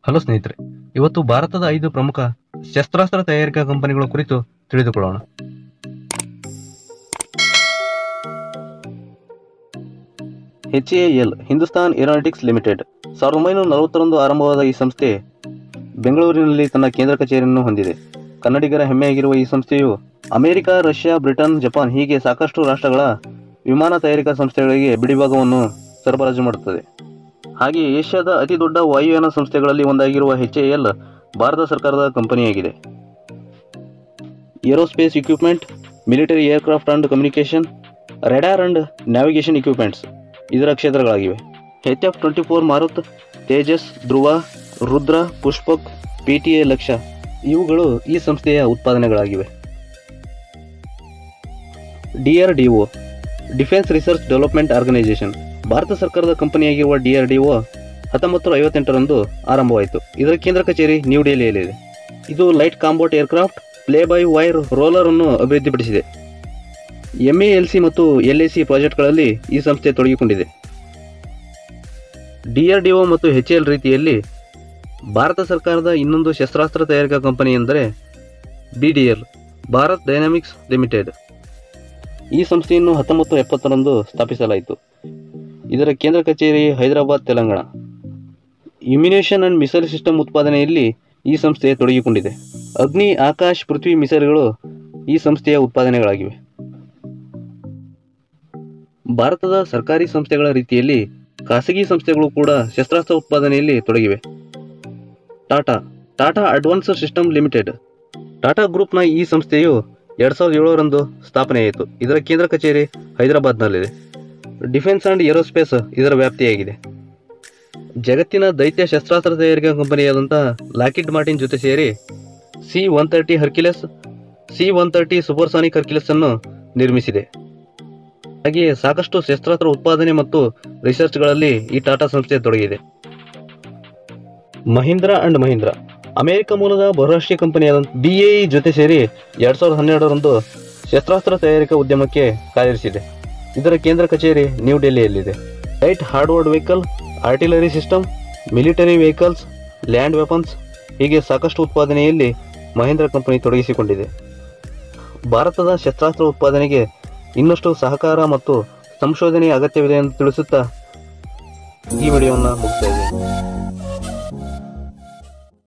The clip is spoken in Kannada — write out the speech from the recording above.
ಹಲೋ ಸ್ನೇಹಿತರೆ ಇವತ್ತು ಭಾರತದ ಐದು ಪ್ರಮುಖ ಶಸ್ತ್ರಾಸ್ತ್ರ ತಯಾರಿಕಾ ಕಂಪನಿಗಳ ಕುರಿತು ತಿಳಿದುಕೊಳ್ಳೋಣ H A L Hindustan Aeronautics Limited ಸಾವಿರದ ಒಂಬೈನೂರ ನಲವತ್ತರಂದು ಆರಂಭವಾದ ಈ ಸಂಸ್ಥೆ ಬೆಂಗಳೂರಿನಲ್ಲಿ ತನ್ನ ಕೇಂದ್ರ ಕಚೇರಿಯನ್ನು ಹೊಂದಿದೆ ಕನ್ನಡಿಗರ ಹೆಮ್ಮೆಯಾಗಿರುವ ಈ ಸಂಸ್ಥೆಯು ಅಮೆರಿಕ ರಷ್ಯಾ ಬ್ರಿಟನ್ ಜಪಾನ್ ಹೀಗೆ ಸಾಕಷ್ಟು ರಾಷ್ಟ್ರಗಳ ವಿಮಾನ ತಯಾರಿಕಾ ಸಂಸ್ಥೆಗಳಿಗೆ ಬಿಡಿಭಾಗವನ್ನು ಸರಬರಾಜು ಮಾಡುತ್ತದೆ ಹಾಗೆ ಏಷ್ಯಾದ ಅತಿ ದೊಡ್ಡ ವಾಯುಯಾನ ಸಂಸ್ಥೆಗಳಲ್ಲಿ ಒಂದಾಗಿರುವ ಎಚ್ ಎ ಎಲ್ ಭಾರತ ಸರ್ಕಾರದ ಕಂಪನಿಯಾಗಿದೆ aerospace equipment military aircraft and communication radar and navigation equipments ಇದರ ಕ್ಷೇತ್ರಗಳಾಗಿವೆ H F twenty four Marut Tejas Dhruv Rudra Pushpak P T A Lakshya ಇವುಗಳು ಈ ಸಂಸ್ಥೆಯ ಉತ್ಪಾದನೆಗಳಾಗಿವೆ DRDO defence research development organisation ಭಾರತ ಸರ್ಕಾರದ ಕಂಪನಿಯಾಗಿರುವ ಡಿಆರ್ಡಿಒ ಹತ್ತೊಂಬತ್ತು ನೂರ ಐವತ್ತೆಂಟರರಂದು ಆರಂಭವಾಯಿತು ಇದರ ಕೇಂದ್ರ ಕಚೇರಿ ನ್ಯೂ ಡೆಲ್ಲಿಯಲ್ಲಿದೆ ಇದು light combat aircraft fly by wire roller ಅನ್ನು ಅಭಿವೃದ್ಧಿಪಡಿಸಿದೆ ಎಂಎಎಲ್ಸಿ ಮತ್ತು ಎಲ್ಎಸಿ ಪ್ರಾಜೆಕ್ಟ್ಗಳಲ್ಲಿ ಈ ಸಂಸ್ಥೆ ತೊಡಗಿಕೊಂಡಿದೆ ಡಿಆರ್ಡಿಒ ಮತ್ತು ಎಚ್ ಎಲ್ ರೀತಿಯಲ್ಲಿ ಭಾರತ ಸರ್ಕಾರದ ಇನ್ನೊಂದು ಶಸ್ತ್ರಾಸ್ತ್ರ ತಯಾರಿಕಾ ಕಂಪನಿ ಎಂದರೆ ಬಿಡಿಎಲ್ ಭಾರತ್ ಡೈನಾಮಿಕ್ಸ್ ಲಿಮಿಟೆಡ್ ಈ ಸಂಸ್ಥೆಯನ್ನು ಹತ್ತೊಂಬತ್ತು ಎಪ್ಪತ್ತರಂದು ಸ್ಥಾಪಿಸಲಾಯಿತು ಇದರ ಕೇಂದ್ರ ಕಚೇರಿ Hyderabad Telangana ammunition and missile system ಉತ್ಪಾದನೆಯಲ್ಲಿ ಈ ಸಂಸ್ಥೆ ತೊಡಗಿಕೊಂಡಿದೆ ಅಗ್ನಿ ಆಕಾಶ್ ಪೃಥ್ವಿ ಮಿಸೈಲ್ಗಳು ಈ ಸಂಸ್ಥೆಯ ಉತ್ಪಾದನೆಗಳಾಗಿವೆ ಭಾರತದ ಸರ್ಕಾರಿ ಸಂಸ್ಥೆಗಳ ರೀತಿಯಲ್ಲಿ ಖಾಸಗಿ ಸಂಸ್ಥೆಗಳು ಕೂಡ ಶಸ್ತ್ರಾಸ್ತ್ರ ಉತ್ಪಾದನೆಯಲ್ಲಿ ತೊಡಗಿವೆ Tata Tata advance system limited Tata ಗ್ರೂಪ್ನ ಈ ಸಂಸ್ಥೆಯು ಎರಡ್ ಸಾವಿರದ ಏಳರಂದು ಸ್ಥಾಪನೆಯಾಯಿತು ಇದರ ಕೇಂದ್ರ ಕಚೇರಿ ಹೈದರಾಬಾದ್ನಲ್ಲಿದೆ ಡಿಫೆನ್ಸ್ ಅಂಡ್ ಏರೋಸ್ಪೇಸ್ ಇದರ ವ್ಯಾಪ್ತಿಯಾಗಿದೆ ಜಗತ್ತಿನ ದೈತ್ಯ ಶಸ್ತ್ರಾಸ್ತ್ರ ತಯಾರಿಕಾ ಕಂಪನಿಯಾದಂತಹ ಲಾಕಿಡ್ ಮಾರ್ಟಿನ್ ಜೊತೆ ಸೇರಿ C one thirty Hercules C one thirty supersonic Hercules ಅನ್ನು ನಿರ್ಮಿಸಿದೆ ಹಾಗೆಯೇ ಸಾಕಷ್ಟು ಶಸ್ತ್ರಾಸ್ತ್ರ ಉತ್ಪಾದನೆ ಮತ್ತು ರಿಸರ್ಚ್ಗಳಲ್ಲಿ ಈ ಟಾಟಾ ಸಂಸ್ಥೆ ತೊಡಗಿದೆ ಮಹೀಂದ್ರ ಅಂಡ್ ಮಹೀಂದ್ರ ಅಮೆರಿಕ ಮೂಲದ ಬಹುರಾಷ್ಟ್ರೀಯ ಕಂಪನಿಯಾದ ಬಿಎಇ ಜೊತೆ ಸೇರಿ ಎರಡ್ ಸಾವಿರದ ಹನ್ನೆರಡರಂದು ಶಸ್ತ್ರಾಸ್ತ್ರ ತಯಾರಿಕಾ ಉದ್ಯಮಕ್ಕೆ ಕಾರ್ಯನಿರ್ವಹಿಸಿದೆ ಇದರ ಕೇಂದ್ರ ಕಚೇರಿ ನ್ಯೂ ಡೆಲ್ಲಿಯಲ್ಲಿದೆ light armoured vehicle artillery system military vehicles land weapons ಹೀಗೆ ಸಾಕಷ್ಟು ಉತ್ಪಾದನೆಯಲ್ಲಿ ಮಹೇಂದ್ರ ಕಂಪನಿ ತೊಡಗಿಸಿಕೊಂಡಿದೆ ಭಾರತದ ಶಸ್ತ್ರಾಸ್ತ್ರ ಉತ್ಪಾದನೆಗೆ ಇನ್ನಷ್ಟು ಸಹಕಾರ ಮತ್ತು ಸಂಶೋಧನೆಯ ಅಗತ್ಯವಿದೆ ಎಂದು ತಿಳಿಸುತ್ತಾ ಈ ವಿಡಿಯೋವನ್ನು ಮುಗಿಸ್ತಾ ಇದ್ದೀನಿ